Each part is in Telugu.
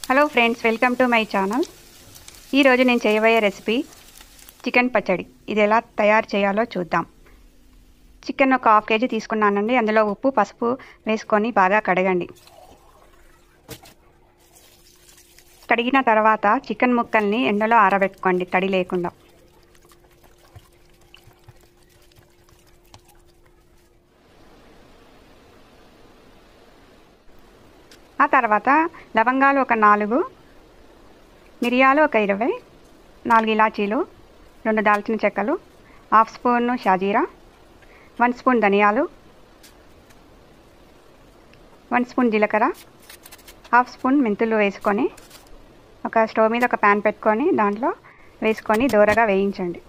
hello friends welcome to my channel ఈరోజు నేను చేయబోయే రెసిపీ చికెన్ పచ్చడి ఇది ఎలా తయారు చేయాలో చూద్దాం చికెన్ ఒక హాఫ్ కేజీ తీసుకున్నానండి అందులో ఉప్పు పసుపు వేసుకొని బాగా కడగండి కడిగిన తర్వాత చికెన్ ముక్కల్ని ఎండలో ఆరబెట్టుకోండి తడి లేకుండా ఆ తర్వాత లవంగాలు ఒక నాలుగు మిరియాలు ఒక ఇరవై నాలుగు ఇలాచీలు రెండు దాల్చిన చెక్కలు హాఫ్ స్పూన్ షాజీరా వన్ స్పూన్ ధనియాలు వన్ స్పూన్ జీలకర్ర హాఫ్ స్పూన్ మెంతులు వేసుకొని ఒక స్టవ్ మీద ఒక ప్యాన్ పెట్టుకొని దాంట్లో వేసుకొని దూరగా వేయించండి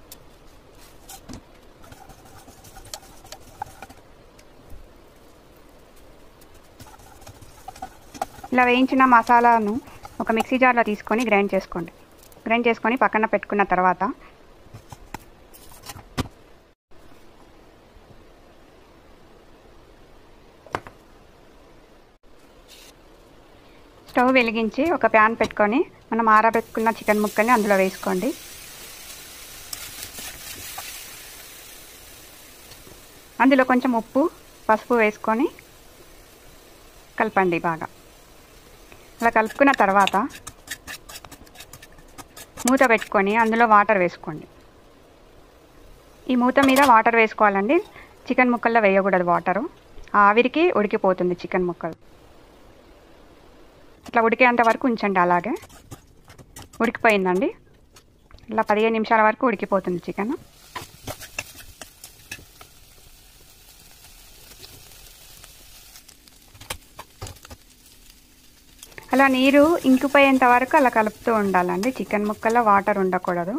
ఇలా వేయించిన మసాలాను ఒక మిక్సీ జార్లో తీసుకొని గ్రైండ్ చేసుకోండి గ్రైండ్ చేసుకొని పక్కన పెట్టుకున్న తర్వాత స్టవ్ వెలిగించి ఒక ప్యాన్ పెట్టుకొని మనం ఆరబెట్టుకున్న చికెన్ ముక్కల్ని అందులో వేసుకోండి అందులో కొంచెం ఉప్పు పసుపు వేసుకొని కలపండి బాగా అలా కలుపుకున్న తర్వాత మూత పెట్టుకొని అందులో వాటర్ వేసుకోండి ఈ మూత మీద వాటర్ వేసుకోవాలండి చికెన్ ముక్కల్లో వేయకూడదు వాటరు ఆవిరికి ఉడికిపోతుంది చికెన్ ముక్కలు ఇట్లా ఉడికేంత వరకు ఉంచండి అలాగే ఉడికిపోయిందండి ఇలా పదిహేను నిమిషాల వరకు ఉడికిపోతుంది చికెన్ అలా నీరు ఇంకిపోయేంత వరకు అలా కలుపుతూ ఉండాలండి చికెన్ ముక్కల్లో వాటర్ ఉండకూడదు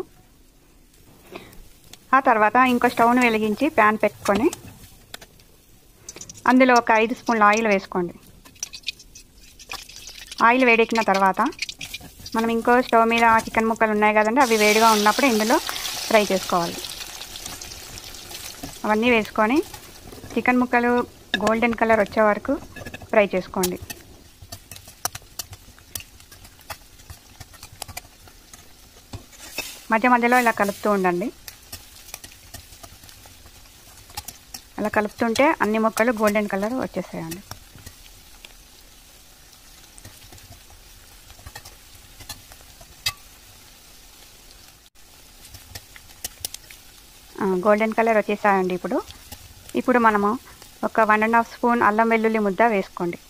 ఆ తర్వాత ఇంకో స్టవ్ను వెలిగించి ప్యాన్ పెట్టుకొని అందులో ఒక ఐదు స్పూన్ల ఆయిల్ వేసుకోండి ఆయిల్ వేడెక్కిన తర్వాత మనం ఇంకో స్టవ్ మీద చికెన్ ముక్కలు ఉన్నాయి కదండి అవి వేడిగా ఉన్నప్పుడు ఇందులో ఫ్రై చేసుకోవాలి అవన్నీ వేసుకొని చికెన్ ముక్కలు గోల్డెన్ కలర్ వచ్చే వరకు ఫ్రై చేసుకోండి మధ్య మధ్యలో ఇలా కలుపుతూ ఉండండి అలా కలుపుతుంటే అన్ని ముక్కలు గోల్డెన్ కలర్ వచ్చేసాయండి గోల్డెన్ కలర్ వచ్చేసాయండి ఇప్పుడు ఇప్పుడు మనము ఒక వన్ అండ్ హాఫ్ స్పూన్ అల్లం వెల్లుల్లి ముద్ద వేసుకోండి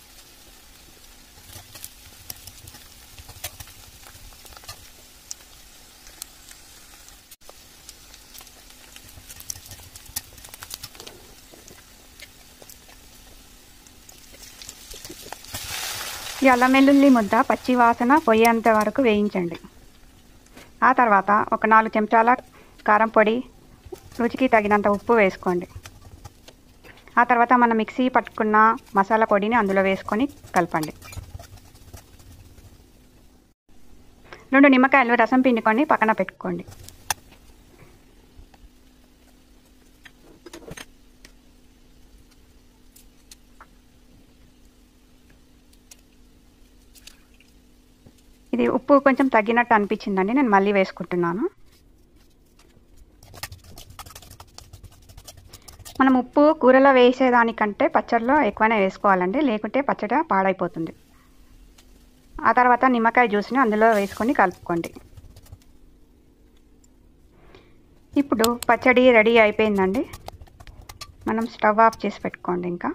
ఈ అల్లం వెల్లుల్లి ముద్ద పచ్చి వాసన పోయేంత వరకు వేయించండి ఆ తర్వాత ఒక నాలుగు చెంచాల కారం పొడి రుచికి తగినంత ఉప్పు వేసుకోండి ఆ తర్వాత మనం మిక్సీ పట్టుకున్న మసాలా పొడిని అందులో వేసుకొని కలపండి రెండు నిమ్మకాయలు రసం పిండుకొని పక్కన పెట్టుకోండి ఇది ఉప్పు కొంచెం తగ్గినట్టు అనిపించిందండి నేను మళ్ళీ వేసుకుంటున్నాను మనం ఉప్పు కూరలో వేసేదానికంటే పచ్చడిలో ఎక్కువనే వేసుకోవాలండి లేకుంటే పచ్చడి పాడైపోతుంది ఆ తర్వాత నిమ్మకాయ జ్యూస్ని అందులో వేసుకొని కలుపుకోండి ఇప్పుడు పచ్చడి రెడీ అయిపోయిందండి మనం స్టవ్ ఆఫ్ చేసి పెట్టుకోండి ఇంకా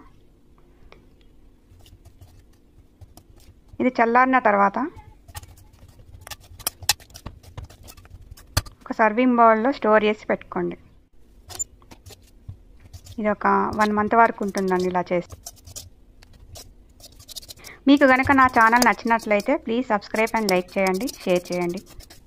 ఇది చల్లారిన తర్వాత ఒక సర్వింగ్ బౌల్లో స్టోర్ చేసి పెట్టుకోండి ఇది ఒక వన్ మంత్ వరకు ఉంటుందండి ఇలా చేస్తే మీకు కనుక నా ఛానల్ నచ్చినట్లయితే ప్లీజ్ సబ్స్క్రైబ్ అండ్ లైక్ చేయండి షేర్ చేయండి